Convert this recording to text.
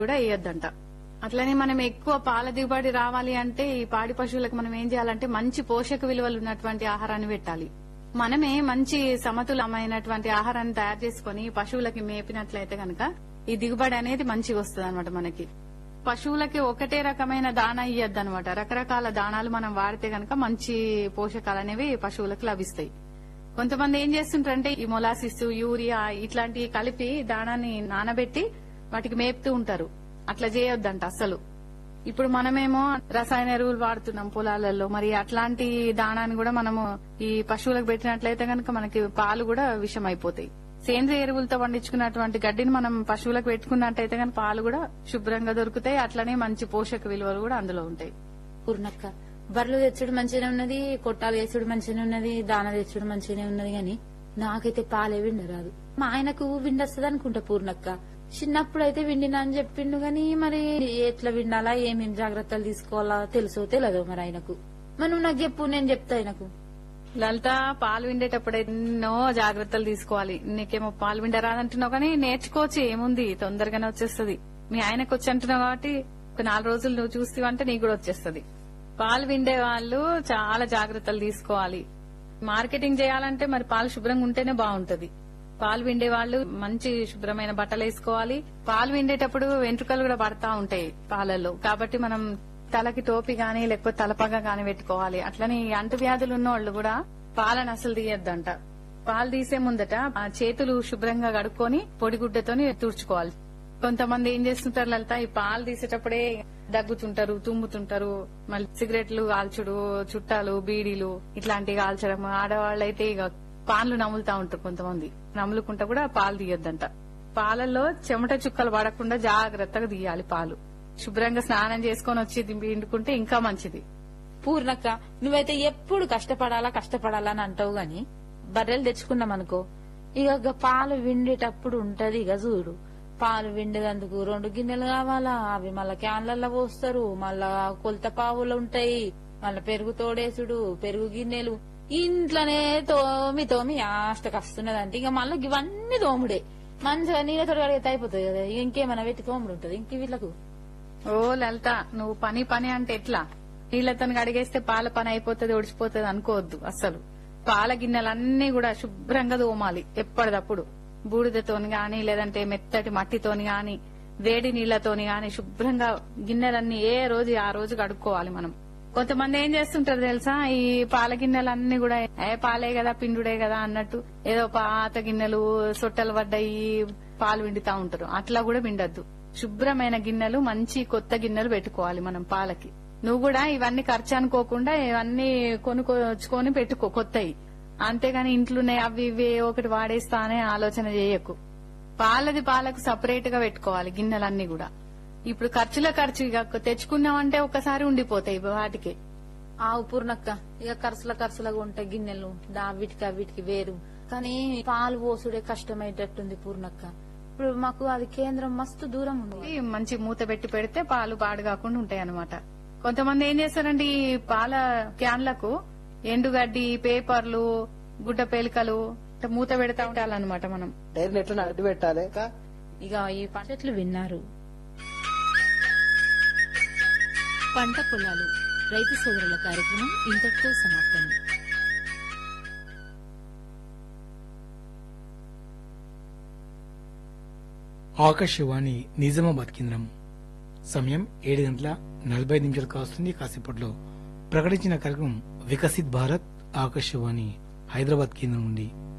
కూడా వేయొద్దంట అట్లనే మనం ఎక్కువ పాల దిగుబడి రావాలి అంటే ఈ పాడి పశువులకు మనం ఏం చేయాలంటే మంచి పోషక విలువలు ఉన్నటువంటి ఆహారాన్ని పెట్టాలి మనమే మంచి సమతులమైనటువంటి ఆహారాన్ని తయారు చేసుకుని పశువులకి మేపినట్లయితే గనక ఈ దిగుబడి అనేది మంచిగా వస్తుంది అనమాట మనకి పశువులకి ఒకటే రకమైన దానా ఇయ్యద్దు అనమాట రకరకాల దానాలు మనం వాడితే గనక మంచి పోషకాలు అనేవి పశువులకు లభిస్తాయి కొంతమంది ఏం చేస్తుంటారంటే ఈ మొలాసిస్ యూరియా ఇట్లాంటివి కలిపి దానాన్ని నానబెట్టి వాటికి మేపుతూ ఉంటారు అట్లా చేయొద్దంట అసలు ఇప్పుడు మనమేమో రసాయన ఎరువులు వాడుతున్నాం పొలాలలో మరి అట్లాంటి దానాన్ని కూడా మనము ఈ పశువులకు పెట్టినట్లయితే కనుక మనకి పాలు కూడా విషం అయిపోతాయి సేంద్రియ ఎరువులతో పండించుకున్నటువంటి గడ్డిని మనం పశువులకు పెట్టుకున్నట్టయితే కనుక పాలు కూడా శుభ్రంగా దొరుకుతాయి అట్లనే మంచి పోషక విలువలు కూడా అందులో ఉంటాయి పూర్ణక్క బర్రెలు తెచ్చుడు మంచిగానే ఉన్నది కొట్టాలు వేసుడు మంచిగానే ఉన్నది దాన తెచ్చుడు మంచిగానే ఉన్నది గాని నాకైతే పాలే విండరాదు మా ఆయనకు విండొస్తుంది అనుకుంటా పూర్ణక్క చిన్నప్పుడు అయితే విండినా అని చెప్పిండు గాని మరి ఎట్లా విండాలా ఏమేం జాగ్రత్తలు తీసుకోవాలా తెలుసో తెలియదు మరి ఆయనకు మరి నువ్వు నాకు చెప్పు నేను చెప్తా ఆయనకు లలిత పాలు విండేటప్పుడు ఎన్నో జాగ్రత్తలు తీసుకోవాలి నీకేమో పాలు విండరాదంటున్నావు కానీ నేర్చుకోవచ్చు ఏముంది తొందరగానే వచ్చేస్తుంది మీ ఆయనకు వచ్చి అంటున్నావు కాబట్టి ఒక నాలుగు రోజులు నువ్వు చూస్తావంటే నీకు కూడా వచ్చేస్తుంది పాలు విండే వాళ్ళు చాలా జాగ్రత్తలు తీసుకోవాలి మార్కెటింగ్ చేయాలంటే మరి పాలు శుభ్రంగా ఉంటేనే బాగుంటది పాలు విండే వాళ్ళు మంచి శుభ్రమైన బట్టలు వేసుకోవాలి పాలు విండేటప్పుడు వెంట్రుకలు కూడా పడతా ఉంటాయి పాలల్లో కాబట్టి మనం తలకి టోపీ గాని లేకపోతే తలపగ గాని పెట్టుకోవాలి అట్లనే ఈ అంటువ్యాధులు ఉన్న వాళ్ళు కూడా పాలను అసలు తీయద్దంట పాలు తీసే ముందట ఆ చేతులు శుభ్రంగా కడుక్కొని పొడిగుడ్డతోని తుడుచుకోవాలి కొంతమంది ఏం చేస్తుంటారు లలిత ఈ పాలు తీసేటప్పుడే దగ్గుతుంటారు తుమ్ముతుంటారు మళ్ళీ సిగరెట్లు కాల్చుడు చుట్టాలు బీడీలు ఇట్లాంటివి కాల్చడం ఆడవాళ్ళు అయితే ఇక పాన్లు నములుతా ఉంటారు కొంతమంది నములుకుంటా కూడా పాలు తీయొద్దంట పాలల్లో చెమట చుక్కలు పడకుండా జాగ్రత్తగా తీయాలి పాలు శుభ్రంగా స్నానం చేసుకొని వచ్చి పిండుకుంటే ఇంకా మంచిది పూర్ణక్క నువ్వైతే ఎప్పుడు కష్టపడాలా కష్టపడాలా అని అంటావు గాని బర్రెలు తెచ్చుకున్నాం అనుకో ఇక గ పాలు విండేటప్పుడు ఉంటది ఇక చూడు పాలు విండేదందుకు రెండు గిన్నెలు కావాలా అవి మళ్ళా క్యాన్లల్లో పోస్తారు మళ్ళా కొలత పావులు ఉంటాయి మళ్ళా పెరుగు తోడేసుడు పెరుగు గిన్నెలు ఇంట్లోనే తోమి తోమి ఆష్టకు వస్తున్నదంటే ఇక మళ్ళీ ఇవన్నీ తోముడే మంచిగా నీళ్ళతో కడిగితే అయిపోతుంది కదా ఇక ఇంకేమైనా పెట్టి తోముడు ఉంటుంది ఇంక వీళ్ళకు ఓ లలిత నువ్వు పని పని అంటే ఎట్లా నీళ్లతో అడిగేస్తే పాల పని అయిపోతుంది ఒడిచిపోతుంది అనుకోవద్దు అసలు పాల గిన్నెలన్నీ కూడా శుభ్రంగా తోమాలి ఎప్పటిదప్పుడు బూడిదతోని గాని లేదంటే మెత్తటి మట్టితోని గాని వేడి నీళ్లతోని గాని శుభ్రంగా గిన్నెలన్నీ ఏ రోజు ఆ రోజు కడుక్కోవాలి మనం కొంతమంది ఏం చేస్తుంటారు తెలుసా ఈ పాల గిన్నెలన్నీ కూడా ఏ పాలే కదా పిండుడే కదా అన్నట్టు ఏదో పాత గిన్నెలు సొట్టలు పడ్డాయి పాలు విండుతా ఉంటారు అట్లా కూడా విండద్దు శుభ్రమైన గిన్నెలు మంచి కొత్త గిన్నెలు పెట్టుకోవాలి మనం పాలకి నువ్వు కూడా ఇవన్నీ ఖర్చు అనుకోకుండా ఇవన్నీ కొనుక్కొచ్చుకొని పెట్టుకో కొత్తవి అంతేగాని ఇంట్లోనే అవి ఇవి ఒకటి వాడేస్తా అనే ఆలోచన చేయకు పాలది పాలకు సపరేట్ గా పెట్టుకోవాలి గిన్నెలన్నీ కూడా ఇప్పుడు ఖర్చుల ఖర్చు ఇక తెచ్చుకున్నామంటే ఒకసారి ఉండిపోతాయి వాటికి ఆవు పూర్ణక్క ఇక ఖర్చుల ఖర్చులుగా ఉంటాయి గిన్నెలు దా వీటికి ఆ వీటికి వేరు కానీ పాలు పోసుడే కష్టమయ్యేటట్టుంది పూర్ణక్క ఇప్పుడు మాకు అది కేంద్రం మస్తు దూరం ఉంది ఈ మంచి మూత పెట్టి పెడితే పాలు పాడు కాకుండా ఉంటాయి అన్నమాట కొంతమంది ఏం చేస్తారండి ఈ పాల క్యాన్లకు ఎండుగడ్డి పేపర్లు గుడ్డ పేలికలు ఇట్లా మూత పెడతా ఉండాలన్నమాట మనం డైరీ ఎట్లా అడ్డు పెట్టాలి ఇంకా ఇక ఈ పంటలు విన్నారు పంట పొలాలు రైతు సోదరుల కార్యక్రమం ఇంతటితో సమాప్తం ఆకాశవాణి నిజామాబాద్ కేంద్రం సమయం ఏడు గంటల నలభై ఐదు నిమిషాలు కాస్తుంది కాసేపట్లో ప్రకటించిన కార్యక్రమం వికసిత్ భారత్ ఆకాశవాణి హైదరాబాద్ కేంద్రం నుండి